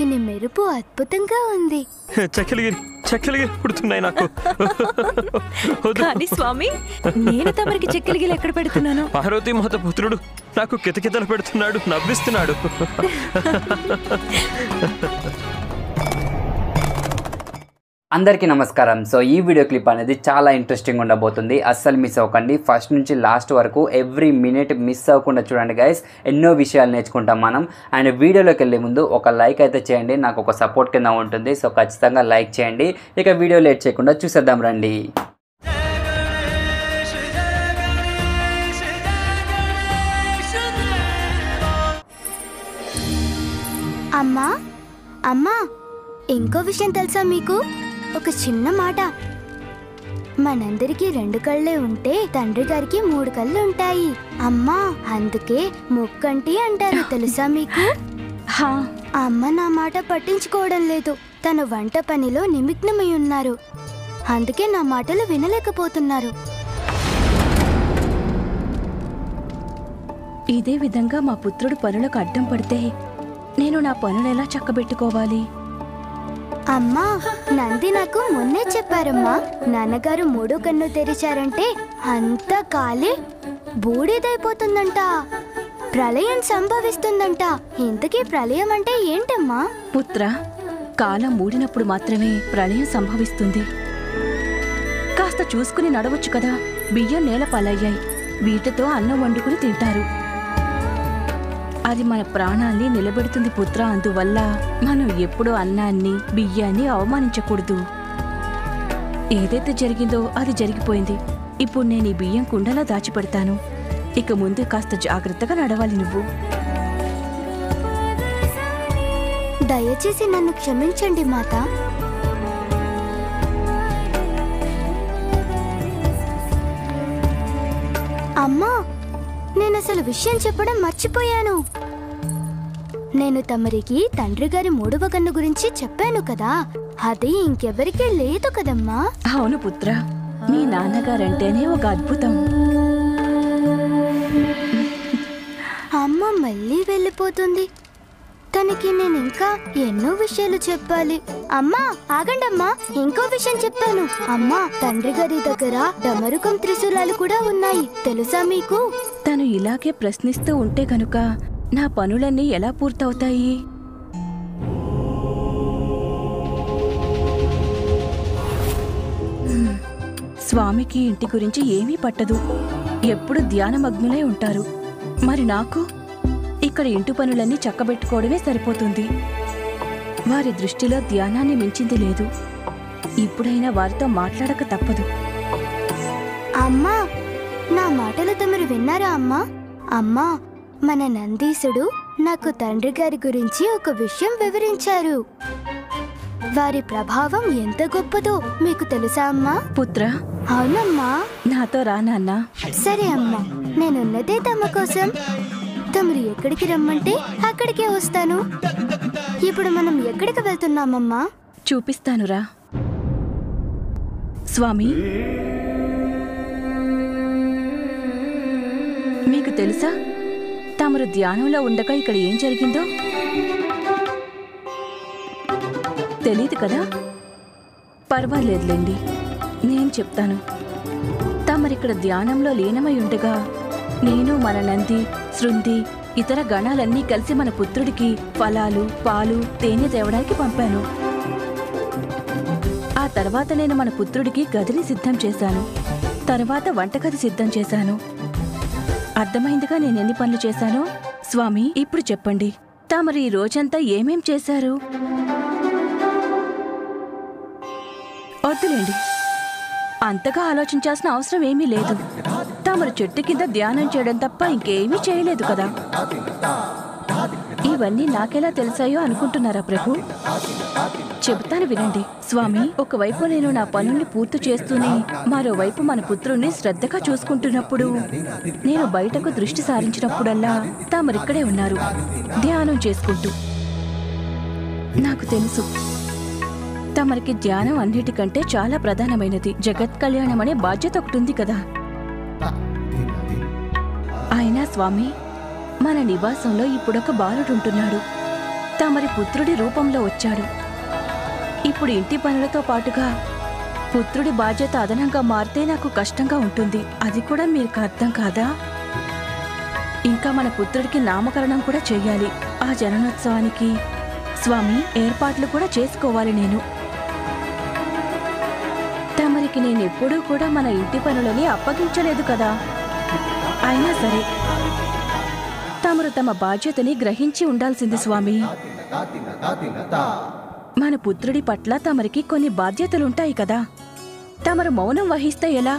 దీని మెరుపు అద్భుతంగా ఉంది చెక్కలిగిరి చెక్కలిగిరి పుడుతున్నాయి నాకు వద్దు. కానీ స్వామి నేను తమరికి చెక్కలిగిలు ఎక్కడ పెడుతున్నాను పార్వతీ మాత పుత్రుడు నాకు కితకితలు పెడుతున్నాడు నవ్విస్తున్నాడు అందరికీ నమస్కారం సో ఈ వీడియో క్లిప్ అనేది చాలా ఇంట్రెస్టింగ్ ఉండబోతుంది అస్సలు మిస్ అవ్వకండి ఫస్ట్ నుంచి లాస్ట్ వరకు ఎవ్రీ మినిట్ మిస్ అవ్వకుండా చూడండి గైస్ ఎన్నో విషయాలు నేర్చుకుంటాం మనం అండ్ వీడియోలోకి వెళ్ళే ముందు ఒక లైక్ అయితే చేయండి నాకు ఒక సపోర్ట్ కింద ఉంటుంది సో ఖచ్చితంగా లైక్ చేయండి ఇక వీడియో లేట్ చేయకుండా చూసేద్దాం రండి అమ్మా అమ్మా ఇంకో విషయం తెలుసా మీకు ఒక చిన్న మాట మనందరికీ రెండు కళ్ళే ఉంటే తండ్రి గారికి మూడు కళ్ళు ఉంటాయి అమ్మా అందుకే ముక్కంటి అంటారు తెలుసా మీకు హా అమ్మ నా మాట పట్టించుకోవడం లేదు తన వంట పనిలో నిమగ్నమై ఉన్నారు అందుకే నా మాటలు వినలేకపోతున్నారు ఇదే విధంగా మా పుత్రుడు పనులకు అడ్డం పడితే నేను నా పనులు ఎలా చక్కబెట్టుకోవాలి అమ్మా నంది నాకు మొన్నే చెప్పారమ్మా నాన్నగారు మూడో కన్ను తెరిచారంటే అంతా కాలి బూడిదైపోతుందంట ప్రళయం సంభవిస్తుందంట ఇంతకీ ప్రళయం అంటే ఏంటమ్మా పుత్ర కాలం మూడినప్పుడు మాత్రమే ప్రళయం సంభవిస్తుంది కాస్త చూసుకుని నడవచ్చు కదా బియ్యం నేల పాలయ్యాయి వీటితో అన్నం వండుకుని తింటారు అది మన ప్రాణాల్ని నిలబెడుతుంది పుత్ర అందువల్ల మనం ఎప్పుడూ అన్నాన్ని బియ్యాన్ని అవమానించకూడదు ఏదైతే జరిగిందో అది జరిగిపోయింది ఇప్పుడు నేను ఈ బియ్యం కుండలో దాచిపెడతాను ఇక ముందు కాస్త జాగ్రత్తగా నడవాలి నువ్వు దయచేసి నన్ను క్షమించండి మాత అమ్మా నేను అసలు విషయం చెప్పడం మర్చిపోయాను నేను తమరికి తండ్రి గారి మూడవ కన్ను గురించి చెప్పాను కదా అది ఇంకెవరికీ లేదు కదమ్మా అవును పుత్ర మీ నాన్నగారంటేనే ఒక అద్భుతం అమ్మ మళ్ళీ వెళ్ళిపోతుంది తనకి నేను ఇంకా ఎన్నో విషయాలు చెప్పాలి అమ్మా ఆగండమ్మా ఇంకో విషయం చెప్తాను అమ్మా తండ్రి గారి దగ్గర డమరుకం త్రిశూలాలు కూడా ఉన్నాయి తెలుసా మీకు తను ఇలాగే ప్రశ్నిస్తూ ఉంటే కనుక నా పనులన్నీ ఎలా పూర్తవుతాయి హ్మ్. స్వామికి ఇంటి గురించి ఏమీ పట్టదు ఎప్పుడు ధ్యానమగ్నులై ఉంటారు మరి నాకు ఇక్కడ ఇంటి పనులన్నీ చక్కబెట్టుకోవడమే సరిపోతుంది వారి దృష్టిలో ధ్యానాన్ని మించింది లేదు ఇప్పుడైనా వారితో మాట్లాడక తప్పదు అమ్మా నా మాటలు తమరు విన్నారా అమ్మా అమ్మా మన నందీశుడు నాకు తండ్రి గారి గురించి ఒక విషయం వివరించారు వారి ప్రభావం ఎంత గొప్పదో మీకు తెలుసా అమ్మా పుత్ర అవునమ్మా నాతో రా నాన్నా సరే అమ్మా నేనున్నదే తమ కోసం తమరు ఎక్కడికి రమ్మంటే అక్కడికే వస్తాను ఇప్పుడు మనం ఎక్కడికి వెళ్తున్నామమ్మా చూపిస్తానురా స్వామి మీకు తెలుసా తమరు ధ్యానంలో ఉండగా ఇక్కడ ఏం జరిగిందో తెలీదు కదా పర్వాలేదులేండి నేను చెప్తాను తమరిక్కడ ధ్యానంలో లీనమై ఉండగా నేను మన నంది శృంది ఇతర గణాలన్నీ కలిసి మన పుత్రుడికి ఫలాలు పాలు తేనె తేవడానికి పంపాను ఆ తర్వాత నేను మన పుత్రుడికి గదిని సిద్ధం చేశాను తర్వాత వంటగది సిద్ధం చేశాను అర్థమైందిగా నేను ఎన్ని పనులు చేశానో స్వామి ఇప్పుడు చెప్పండి తమరు ఈ రోజంతా ఏమేం చేశారు వద్దులేండి అంతగా ఆలోచించాల్సిన అవసరం ఏమీ లేదు తమరు చెట్టు కింద ధ్యానం చేయడం తప్ప ఇంకేమీ చేయలేదు కదా ఇవన్నీ నాకెలా తెలిసాయో అనుకుంటున్నారా ప్రభు చెబుతాను వినండి స్వామి ఒకవైపు నేను నా పనుల్ని పూర్తి చేస్తూనే మరోవైపు మన పుత్రుణ్ణి శ్రద్ధగా చూసుకుంటున్నప్పుడు నేను బయటకు దృష్టి సారించినప్పుడల్లా తామరిక్కడే ఉన్నారు ధ్యానం చేసుకుంటూ నాకు తెలుసు తమరికి ధ్యానం అన్నిటికంటే చాలా ప్రధానమైనది జగత్ కళ్యాణం అనే బాధ్యత ఒకటి ఉంది కదా అయినా స్వామి మన నివాసంలో ఇప్పుడొక బాలుడుంటున్నాడు తమరి పుత్రుడి రూపంలో వచ్చాడు ఇప్పుడు ఇంటి పనులతో పాటుగా పుత్రుడి బాధ్యత అదనంగా మారితే నాకు కష్టంగా ఉంటుంది అది కూడా మీకు అర్థం కాదా ఇంకా మన పుత్రుడికి నామకరణం కూడా చెయ్యాలి ఆ జననోత్సవానికి స్వామి ఏర్పాట్లు కూడా చేసుకోవాలి నేను తమరికి నేను ఎప్పుడూ కూడా మన ఇంటి పనులని అప్పగించలేదు కదా అయినా సరే తమరు తమ బాధ్యతని గ్రహించి ఉండాల్సింది స్వామి మన పుత్రుడి పట్ల తమరికి కొన్ని బాధ్యతలుంటాయి కదా తమరు మౌనం వహిస్తే ఎలా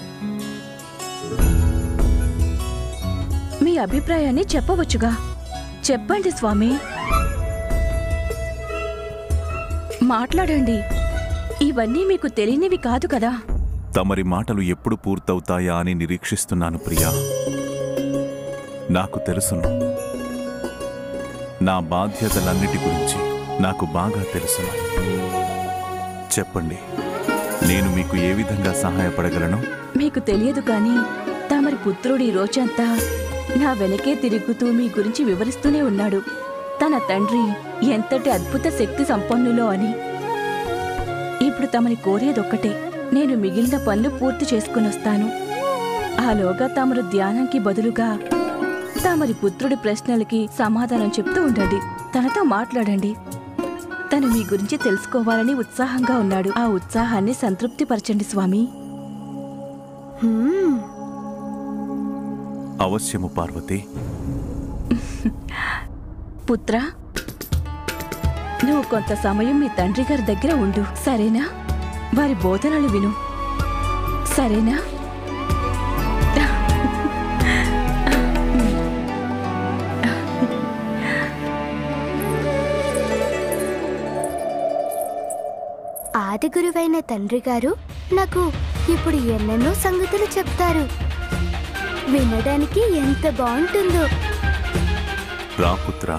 మీ అభిప్రాయాన్ని చెప్పవచ్చుగా చెప్పండి స్వామి మాట్లాడండి ఇవన్నీ మీకు తెలియనివి కాదు కదా తమరి మాటలు ఎప్పుడు పూర్తవుతాయా అని నిరీక్షిస్తున్నాను ప్రియా నాకు తెలుసును నా బాధ్యతలన్నిటి గురించి నాకు బాగా తెలుసును చెప్పండి నేను మీకు ఏ విధంగా సహాయపడగలను మీకు తెలియదు కానీ తమరి పుత్రుడు ఈ రోజంతా నా వెనకే తిరుగుతూ మీ గురించి వివరిస్తూనే ఉన్నాడు తన తండ్రి ఎంతటి అద్భుత శక్తి సంపన్నులో అని ఇప్పుడు తమని కోరేదొక్కటే నేను మిగిలిన పనులు పూర్తి చేసుకునొస్తాను ఆలోగా తమరు ధ్యానంకి బదులుగా తమరి పుత్రుడి ప్రశ్నలకి సమాధానం చెప్తూ ఉండండి తనతో మాట్లాడండి తను మీ గురించి తెలుసుకోవాలని ఉత్సాహంగా ఉన్నాడు ఆ ఉత్సాహాన్ని సంతృప్తిపరచండి స్వామి హ్మ్, అవశ్యము పార్వతి పుత్ర నువ్వు కొంత సమయం మీ తండ్రి గారి దగ్గర ఉండు సరేనా వారి బోధనలు విను సరేనా ఆది గురువైన తండ్రి గారు నాకు ఇప్పుడు ఎన్నెన్నో సంగతులు చెప్తారు వినడానికి ఎంత బాగుంటుందో రా పుత్ర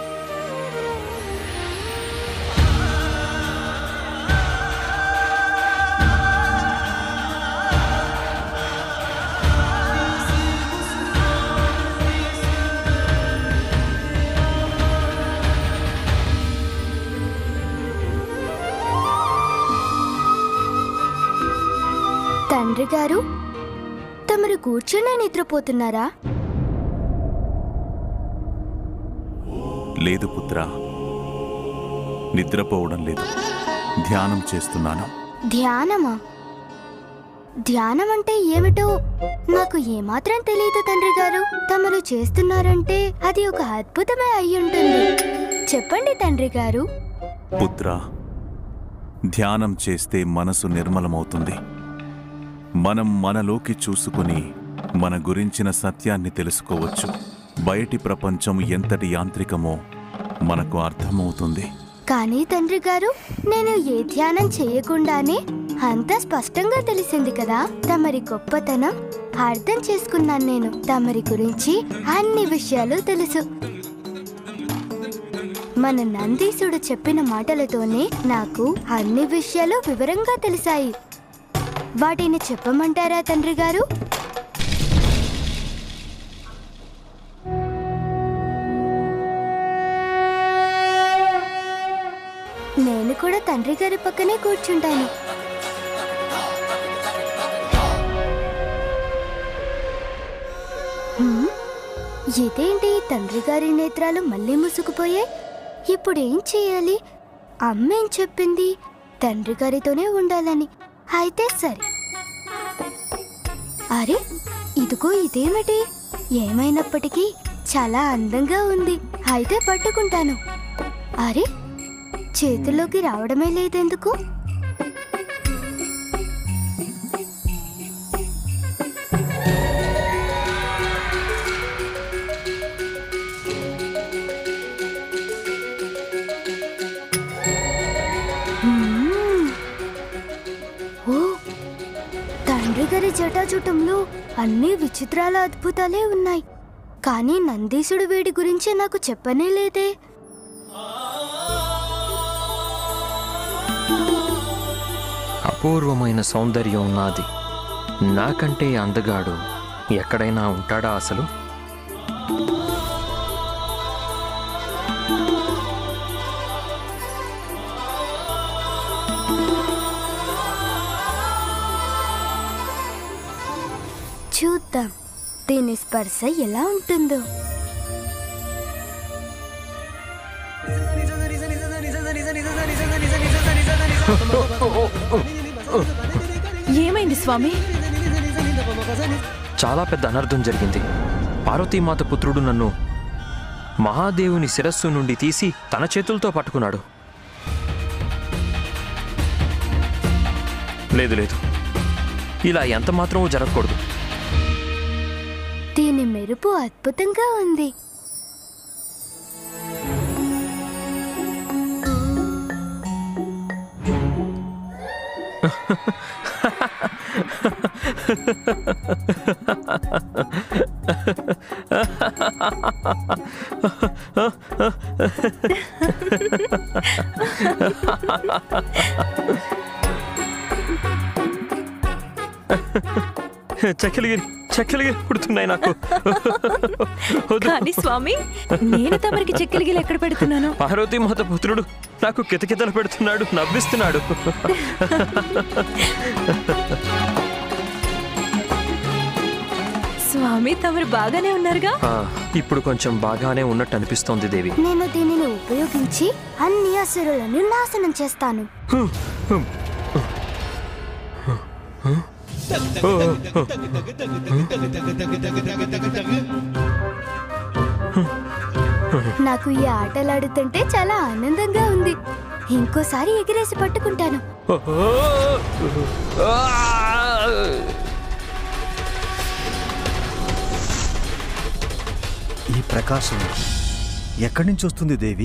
తండ్రి గారు తమరు కూర్చునే నిద్రపోతున్నారా లేదు పుత్ర నిద్రపోవడం లేదు ధ్యానం చేస్తున్నాను ధ్యానమా ధ్యానం అంటే ఏమిటో నాకు ఏమాత్రం తెలియదు తండ్రి గారు తమరు చేస్తున్నారంటే అది ఒక అద్భుతమే అయి ఉంటుంది చెప్పండి తండ్రి గారు పుత్ర ధ్యానం చేస్తే మనసు నిర్మలమవుతుంది మనం మనలోకి చూసుకుని మన గురించిన సత్యాన్ని తెలుసుకోవచ్చు బయటి ప్రపంచం ఎంతటి యాంత్రికమో మనకు అర్థమవుతుంది కానీ తండ్రి గారు నేను ఏ ధ్యానం చేయకుండానే అంత స్పష్టంగా తెలిసింది కదా తమరి గొప్పతనం అర్థం చేసుకున్నాను నేను తమరి గురించి అన్ని విషయాలు తెలుసు మన నందీశుడు చెప్పిన మాటలతోనే నాకు అన్ని విషయాలు వివరంగా తెలిసాయి వాటిని చెప్పమంటారా తండ్రి గారు నేను కూడా తండ్రి గారి పక్కనే కూర్చుంటాను హ్మ్? ఇదేంటి తండ్రి గారి నేత్రాలు మళ్ళీ మూసుకుపోయాయి ఇప్పుడు ఏం చేయాలి అమ్మేం చెప్పింది తండ్రి గారితోనే ఉండాలని అయితే సరే అరే ఇదిగో ఇదేమిటి ఏమైనప్పటికీ చాలా అందంగా ఉంది అయితే పట్టుకుంటాను అరే చేతిలోకి రావడమే లేదెందుకు మ్మ్. ఓ తండ్రి గారి జటాజుటంలో అన్ని విచిత్రాల అద్భుతాలే ఉన్నాయి కానీ నందీశుడు వీడి గురించి నాకు చెప్పనే లేదే అపూర్వమైన సౌందర్యం ఉన్నది నాకంటే అందగాడు ఎక్కడైనా ఉంటాడా అసలు దీని స్పర్శ ఎలా ఉంటుందో ఏమైంది స్వామి చాలా పెద్ద అనర్థం జరిగింది పార్వతీమాత పుత్రుడు నన్ను మహాదేవుని శిరస్సు నుండి తీసి తన చేతులతో పట్టుకున్నాడు లేదు లేదు ఇలా ఎంత మాత్రమూ జరగకూడదు దీని మెరుపు అద్భుతంగా ఉంది చెక్కలిగిరి చెక్కలిగిరి పుడుతున్నాయి నాకు వద్దు. కానీ స్వామి నేను తమరికి చెక్కలిగిలు ఎక్కడ పెడుతున్నాను పార్వతీమాత పుత్రుడు నాకు కితకితలు పెడుతున్నాడు నవ్విస్తున్నాడు స్వామి తమరు బాగానే ఉన్నారుగా ఆ, ఇప్పుడు కొంచెం బాగానే ఉన్నట్టు అనిపిస్తోంది దేవి నేను దీనిని ఉపయోగించి అన్ని అసురులను నాశనం చేస్తాను నాకు ఈ ఆటలాడుతుంటే చాలా ఆనందంగా ఉంది ఇంకోసారి ఎగిరేసి పట్టుకుంటాను ఈ ప్రకాశం ఎక్కడి నుంచి వస్తుంది దేవి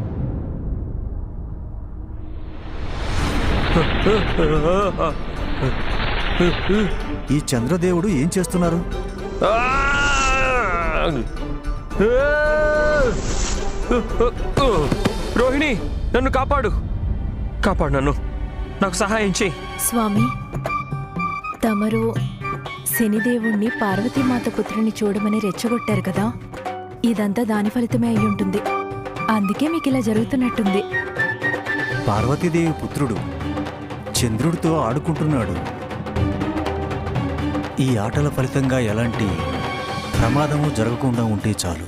ఈ చంద్రదేవుడు ఏం చేస్తున్నారు రోహిణి నన్ను కాపాడు కాపాడు నన్ను నాకు సహాయం చేయి స్వామి తమరు శనిదేవుణ్ణి పార్వతీమాత పుత్రుని చూడమని రెచ్చగొట్టారు కదా ఇదంతా దాని ఫలితమే అయి ఉంటుంది అందుకే మీకు ఇలా జరుగుతున్నట్టుంది పార్వతీదేవి పుత్రుడు చంద్రుడితో ఆడుకుంటున్నాడు ఈ ఆటల ఫలితంగా ఎలాంటి ప్రమాదము జరగకుండా ఉంటే చాలు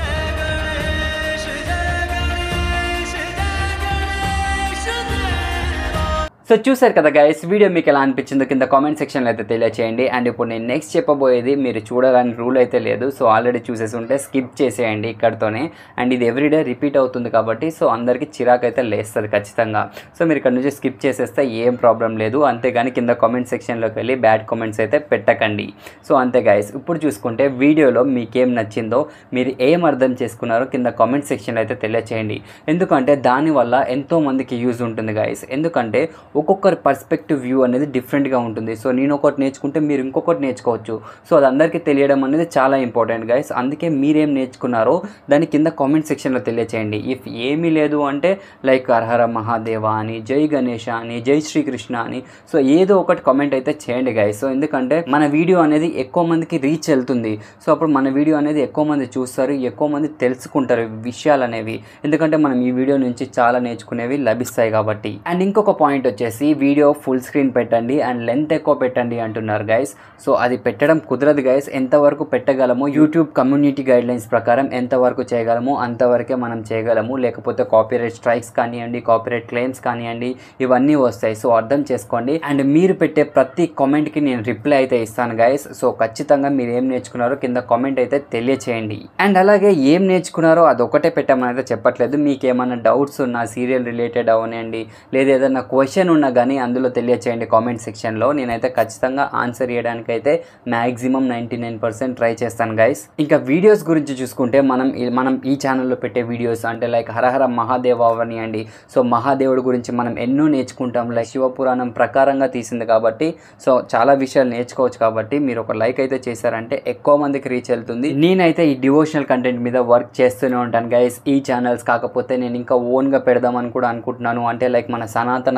సో చూసారు కదా గైస్ వీడియో మీకు ఎలా అనిపించిందో కింద కామెంట్ సెక్షన్లో అయితే తెలియచేయండి అండ్ ఇప్పుడు నేను నెక్స్ట్ చెప్పబోయేది మీరు చూడాలని రూల్ అయితే లేదు సో ఆల్రెడీ చూసేసి ఉంటే స్కిప్ చేసేయండి ఇక్కడతోనే అండ్ ఇది ఎవ్రీడే రిపీట్ అవుతుంది కాబట్టి సో అందరికీ చిరాకు అయితే లేస్తుంది ఖచ్చితంగా సో మీరు ఇక్కడ నుంచి స్కిప్ చేసేస్తే ఏం ప్రాబ్లం లేదు అంతేగాని కింద కామెంట్ సెక్షన్లోకి వెళ్ళి బ్యాడ్ కామెంట్స్ అయితే పెట్టకండి సో అంతే గైస్ ఇప్పుడు చూసుకుంటే వీడియోలో మీకేం నచ్చిందో మీరు ఏం అర్థం చేసుకున్నారో కింద కామెంట్ సెక్షన్లో అయితే తెలియచేయండి ఎందుకంటే దానివల్ల ఎంతో మందికి యూజ్ ఉంటుంది గైస్ ఎందుకంటే ఒక్కొక్కరి పర్స్పెక్టివ్ వ్యూ అనేది డిఫరెంట్గా ఉంటుంది సో నేను ఒకటి నేర్చుకుంటే మీరు ఇంకొకటి నేర్చుకోవచ్చు సో అది అందరికీ తెలియడం అనేది చాలా ఇంపార్టెంట్ గైస్ అందుకే మీరేం నేర్చుకున్నారో దాని కింద కామెంట్ సెక్షన్లో తెలియచేయండి ఇఫ్ ఏమీ లేదు అంటే లైక్ హరహర మహాదేవ అని జై గణేష అని జై శ్రీకృష్ణ అని సో ఏదో ఒకటి కామెంట్ అయితే చేయండి గైస్ సో ఎందుకంటే మన వీడియో అనేది ఎక్కువ మందికి రీచ్ వెళ్తుంది సో అప్పుడు మన వీడియో అనేది ఎక్కువ మంది చూస్తారు ఎక్కువ మంది తెలుసుకుంటారు ఈ విషయాలు అనేవి ఎందుకంటే మనం ఈ వీడియో నుంచి చాలా నేర్చుకునేవి లభిస్తాయి కాబట్టి అండ్ ఇంకొక పాయింట్ వచ్చేసి వీడియో ఫుల్ స్క్రీన్ పెట్టండి అండ్ లెంత్ ఎక్కువ పెట్టండి అంటున్నారు గైస్ సో అది పెట్టడం కుదరదు గైస్ ఎంతవరకు పెట్టగలమో యూట్యూబ్ కమ్యూనిటీ గైడ్ లైన్స్ ప్రకారం ఎంతవరకు చేయగలమో అంతవరకే మనం చేయగలము లేకపోతే కాపీరైట్ స్ట్రైక్స్ కానివ్వండి కాపీరైట్ క్లెయిమ్స్ కానివ్వండి ఇవన్నీ వస్తాయి సో అర్థం చేసుకోండి అండ్ మీరు పెట్టే ప్రతి కామెంట్కి నేను రిప్లై అయితే ఇస్తాను గైస్ సో ఖచ్చితంగా మీరు ఏం నేర్చుకున్నారో కింద కామెంట్ అయితే తెలియచేయండి అండ్ అలాగే ఏం నేర్చుకున్నారో అది ఒకటే పెట్టమని అయితే చెప్పట్లేదు మీకు ఏమైనా డౌట్స్ ఉన్నా సీరియల్ రిలేటెడ్ అవనండి లేదా ఏదైనా క్వశ్చన్ ఉన్నా కానీ అందులో తెలియచేయండి కామెంట్ సెక్షన్లో నేనైతే ఖచ్చితంగా ఆన్సర్ చేయడానికి అయితే maximum ninety nine percent try చేస్తాను గైస్ ఇంకా వీడియోస్ గురించి చూసుకుంటే మనం ఈ- మనం ఈ ఛానల్లో పెట్టే వీడియోస్ అంటే లైక్ హరహర మహాదేవ అవనియండి సో మహాదేవుడి గురించి మనం ఎన్నో నేర్చుకుంటాం లైక్ శివపురాణం ప్రకారంగా తీసింది కాబట్టి సో చాలా విషయాలు నేర్చుకోవచ్చు కాబట్టి మీరు ఒక లైక్ అయితే చేశారంటే ఎక్కువ మందికి రీచ్ వెళ్తుంది నేనైతే ఈ డివోషనల్ కంటెంట్ మీద వర్క్ చేస్తూనే ఉంటాను గైస్ ఈ ఛానల్స్ కాకపోతే నేను ఇంకా ఓన్గా పెడదామని కూడా అనుకుంటున్నాను అంటే లైక్ మన సనాతన ధర్మం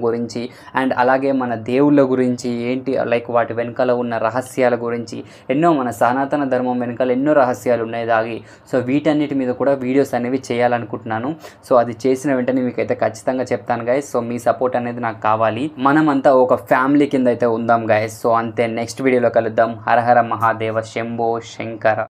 గురించి అండ్ అలాగే మన దేవుళ్ళ గురించి ఏంటి లైక్ వాటి వెనకాల ఉన్న రహస్యాల గురించి ఎన్నో మన సనాతన ధర్మం వెనకాల ఎన్నో రహస్యాలు ఉన్నాయి దాగి సో వీటన్నిటి మీద కూడా వీడియోస్ అనేవి చేయాలనుకుంటున్నాను సో అది చేసిన వెంటనే మీకైతే ఖచ్చితంగా చెప్తాను గైస్ సో మీ సపోర్ట్ అనేది నాకు కావాలి మనమంతా ఒక ఫ్యామిలీ కింద అయితే ఉందాం గైస్ సో అంతే నెక్స్ట్ వీడియోలో కలుద్దాం హర హర మహాదేవ శంభో శంకర